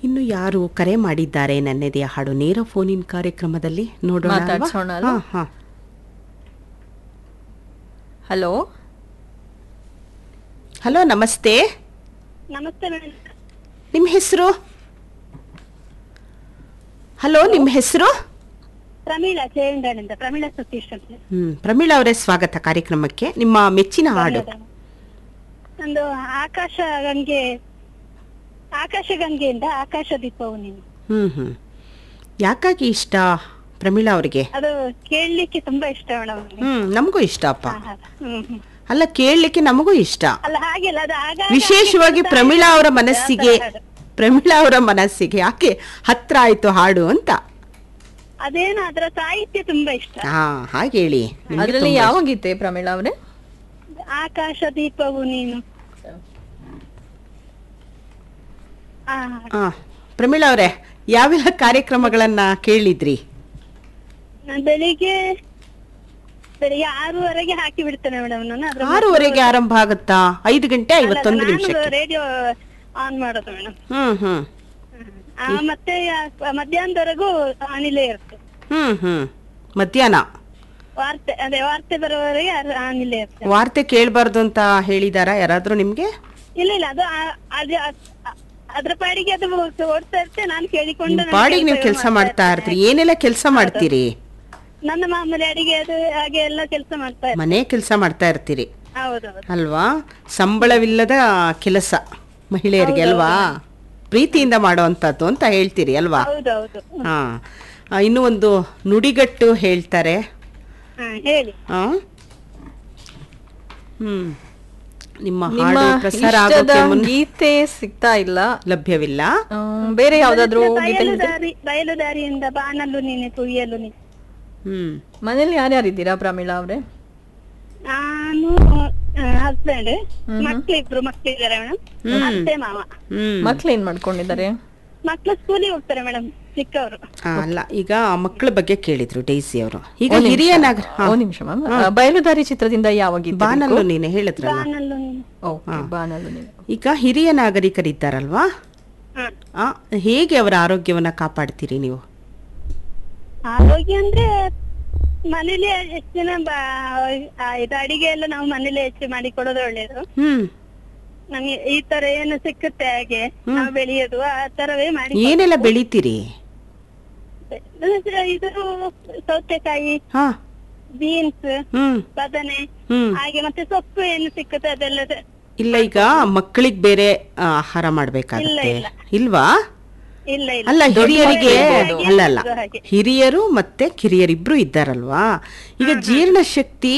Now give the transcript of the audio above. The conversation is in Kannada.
ಇನ್ನು ಯಾರು ಕರೆ ಮಾಡಿದ್ದಾರೆ ನನ್ನೆದೆಯ ಹಾಡು ನೇರ ಫೋನಿನ್ ಕಾರ್ಯಕ್ರಮದಲ್ಲಿ ನೋಡೋಣ ಅಲ್ವಾ? ಮಾತಾಡ್ಸೋಣ ಅಲ್ವಾ? ಹಾ, ಹಾ. ಹಲೋ ಹಲೋ ನಮಸ್ತೆ ನಮಸ್ತೆ ಮೇಡಮ್ ನಿಮ್ಮ ಹೆಸರು ಹಲೋ ನಿಮ್ಮ ಹೆಸರು ಪ್ರಮೀಳಾ ಜಯಂಡಾಳಿಂದ ಪ್ರಮೀಳಾ ಸತೀಶ್ ಅಂತ ಹ್ಮ್ ಪ್ರಮೀಳಾ ಅವರೇ ಸ್ವಾಗತ ಕಾರ್ಯಕ್ರಮಕ್ಕೆ ನಿಮ್ಮ ಮೆಚ್ಚಿನ ಹಾಡು ಧನ್ಯವಾದ. ಒಂದು ಆಕಾಶ ಗಂಗೆ ಆಕಾಶ ಗಂಗೆಯಿಂದ ಆಕಾಶ ದೀಪವು ನೀನು ಹ್ಮ್ ಹ್ಮ್ ಯಾಕಾಗಿ ಇಷ್ಟ ಪ್ರಮೀಳಾ ಅವರಿಗೆ ಅದು ಕೇಳಲಿಕ್ಕೆ ತುಂಬಾ ಇಷ್ಟ ಮೇಡಮ್ ಹ್ಮ್ ನಮಗೂ ಇಷ್ಟ ಅಪ್ಪ ಹ್ಮ್ ಹ್ಮ್. ಅಲ್ಲ ಕೇಳಲಿಕ್ಕೆ ನಮಗೂ ಇಷ್ಟ ಅಲ್ಲ ಹಾಗೆಲ್ಲ ಅದು ಆಗ ವಿಶೇಷವಾಗಿ ಪ್ರಮೀಳಾ ಅವರ ಮನಸ್ಸಿಗೆ ಪ್ರಮೀಳಾ ಅವರ ಮನಸ್ಸಿಗೆ ಯಾಕೆ ಹತ್ರ ಆಯ್ತು ಹಾಡು ಅಂತ ಅದೇನು ಅದರ ಸಾಹಿತ್ಯ ತುಂಬಾ ಇಷ್ಟ ಹಾ ಹಾಗೆ ಹೇಳಿ ನಿಮ್ಗೆ ಅದ್ರಲ್ಲಿ ತುಂಬಾ ಯಾವ ಗೀತೆ ಪ್ರಮೀಳಾ ಅವರೇ ಆಕಾಶ ದೀಪವು ನೀನು ಆ, ಇಷ್ಟ. ಆ, ಪ್ರಮೀಳಾ ಅವರೇ ಯಾವೆಲ್ಲ ಕಾರ್ಯಕ್ರಮಗಳನ್ನ ಕೇಳಿದ್ರಿ ನಾನ್ ಬೆಳಿಗ್ಗೆ ಬೆಳಿಗ್ಗೆ ಆರೂವರೆಗೆ ಹಾಕಿ ಬಿಡ್ತೇನೆ ಮೇಡಮ್ ನಾನು ಅದ್ರ ಆರೂವರೆಗೆ ಆರಂಭ ಆಗುತ್ತಾ ಐದು ಗಂಟೆ ಐವತ್ತೊಂದು ನಿಮಿಷಕ್ಕೆ ರೇಡಿಯೋ ಆನ್ ಮಾಡೋದು ಮೇಡಮ್ ಹ್ಮ್ ಹ್ಮ್ ಆ, ಮತ್ತೆ ಆ, ಮಧ್ಯಾಹ್ನದವರೆಗೂ ಅನಿಲೇ ಇರುತ್ತೆ ಹ್ಮ್ ಹ್ಮ್ ಮಧ್ಯಾಹ್ನ ವಾರ್ತೆ ಅದೇ ವಾರ್ತೆ ಬರೋವರೆಗೆ ಅರ್- ಅನಿಲೇ ಇರುತ್ತೆ ವಾರ್ತೆ ಕೇಳಬಾರ್ದು ಅಂತ ಹೇಳಿದಾರ ಯಾರಾದ್ರೂ ನಿಮ್ಗೆ ಇಲ್ಲ ಇಲ್ಲ ಅದು ಆ- ಅದು ಅದ್- ಅ- ಅದ್ರ ಪಾಡಿಗೆ ಅದು ಓಡ್ತಾ ಇರುತ್ತೆ ನಾನು ಕೇಳಿಕೊಂಡು ನಿಮ್ ನನ್ನ ಪಾಡಿಗೆ ನೀವು ಕೆಲ್ಸ ಕೆಲಸ ಮಾಡ್ತಾ ಇರ್ತೀರಿ ಏನೆಲ್ಲ ಕೆಲಸ ಮಾಡ್ತೀರಿ ನನ್ನ ಮಾಮೂಲಿ ಅಡಿಗೆ ಅದು ಹಾಗೆ ಎಲ್ಲ ಕೆಲಸ ಮಾಡ್ತಾ ಇರ್ತೀನಿ ಮನೆ ಕೆಲಸ ಮಾಡ್ತಾ ಇರ್ತೀರಿ ಹೌದೌದು ಅಲ್ವಾ ಸಂಬಳವಿಲ್ಲದ ಕೆಲಸ ಮಹಿಳೆಯರಿಗೆ ಅಲ್ವಾ ಪ್ರೀತಿಯಿಂದ ಮಾಡುವಂಥದ್ದು ಅಂತ ಹೇಳ್ತೀರಿ ಅಲ್ವಾ ಹೌದೌದು ಹಾ ಆ, ಇನ್ನು ಒಂದು ನುಡಿಗಟ್ಟು ಹೇಳ್ತಾರೆ ಹಾ ಹೇಳಿ ಆ? ಹ್ಮ್ ನಿಮ್ಮ ನಿಮ್ಮ ಹಾಡು ಪ್ರಸಾರ ಇಷ್ಟದ ಆಗೋಕೆ ಮುನ್ನ ಗೀತೆ ಸಿಗ್ತಾ ಇಲ್ಲ ಲಭ್ಯವಿಲ್ಲ ಆ, ಬೇರೆ ಯಾವ್ದಾದ್ರು ಗೀತೆ ಬಯಲು ದಾರಿ ಬಯಲು ದಾರಿಯಿಂದ ಬಾನಲ್ಲು ನೀನೆ ತುಯ್ಯಲು ನೀನೆ ಹ್ಮ್ ಮನೇಲಿ ಯಾರ್ಯಾರಿದ್ದೀರಾ ಪ್ರಮೀಳಾ ಅವ್ರೆ ನಾನು ಹಸ್ಬೆಂಡ್ ಮಕ್ಳಿಬ್ರು ಮಕ್ಳಿದ್ದಾರೆ ಮೇಡಮ್ ಅತ್ತೆ ಮಾವ ಹ್ಮ್ ಮಕ್ಳು ಏನ್ ಮಾಡ್ಕೊಂಡಿದ್ದಾರೆ ಮಕ್ಳು ಸ್ಕೂಲಿಗೆ ಹೋಗ್ತಾರೆ ಮೇಡಮ್ ಚಿಕ್ಕವರು ಆ, ಅಲ್ಲ ಈಗ ಮಕ್ಕಳ ಬಗ್ಗೆ ಕೇಳಿದ್ರು ಡೈಸಿ ಅವರು ಈಗ ಹಿರಿಯ ನಗರ ಹಾ, ಒಂದ್ ನಿಮಿಷ ಮ್ಯಾಮ್ ಬಯಲುದಾರಿ ಚಿತ್ರದಿಂದ ಯಾವ ಗೀತೆ ಬಾನಲ್ಲು ನೀನೆ ಹೇಳಿದ್ರಲ್ಲ ಬಾನಲ್ಲು ನೀನೆ ಓಕೆ ಬಾನಲ್ಲು ನೀವು ಈಗ ಹಿರಿಯ ನಾಗರಿಕರಿದ್ದಾರಲ್ವಾ ಹ ಆ, ಹೇಗೆ ಅವರ ಆರೋಗ್ಯವನ್ನ ಕಾಪಾಡ್ತೀರಿ ನೀವು ಆರೋಗ್ಯ ಅಂದ್ರೆ ಮನೇಲಿ ಎಷ್ಟು ದಿನ ಬಾ- ಆ, ಇದು ಅಡಿಗೆ ಎಲ್ಲ ನಾವು ಮನೇಲಿ ಹೆಚ್ಚು ಮಾಡಿ ಕೊಡೋದು ಒಳ್ಳೇದು ಹ್ಮ್ ನಮ್ಗೆ ಈ ತರ ಏನು ಸಿಕ್ಕುತ್ತೆ ಹಾಗೆ ನಾವು ಬೆಳೆಯೋದು ಆ ತರವೇ ಮಾಡಿ ಏನೆಲ್ಲ ಬೆಳಿತೀರಿ ಇದು ಸೌತೆಕಾಯಿ ಹಾ ಬೀನ್ಸ್ ಹ್ಮ್ ಬದನೆ ಹ್ಮ್ ಹಾಗೆ ಮತ್ತೆ ಸೊಪ್ಪು ಏನು ಸಿಕ್ಕುತ್ತೆ ಅದೆಲ್ಲ ಸ- ಇಲ್ಲ ಈಗ ಮಕ್ಕಳಿಗೆ ಬೇರೆ ಆ, ಆಹಾರ ಮಾಡ್ಬೇಕಾಗತ್ತೆ ಇಲ್ಲ. ಇಲ್ವಾ ಇಲ್ಲ ಇಲ್ಲ ಅಲ್ಲ ಹಿರಿಯರಿಗೆ ಹಾಗೆ ಅಲ್ಲ ಅಲ್ಲ ಹಾಗೆ. ಹಿರಿಯರು ಮತ್ತೆ ಕಿರಿಯರಿಬ್ರು ಇದ್ದಾರಲ್ವಾ ಈಗ ಜೀರ್ಣ ಶಕ್ತಿ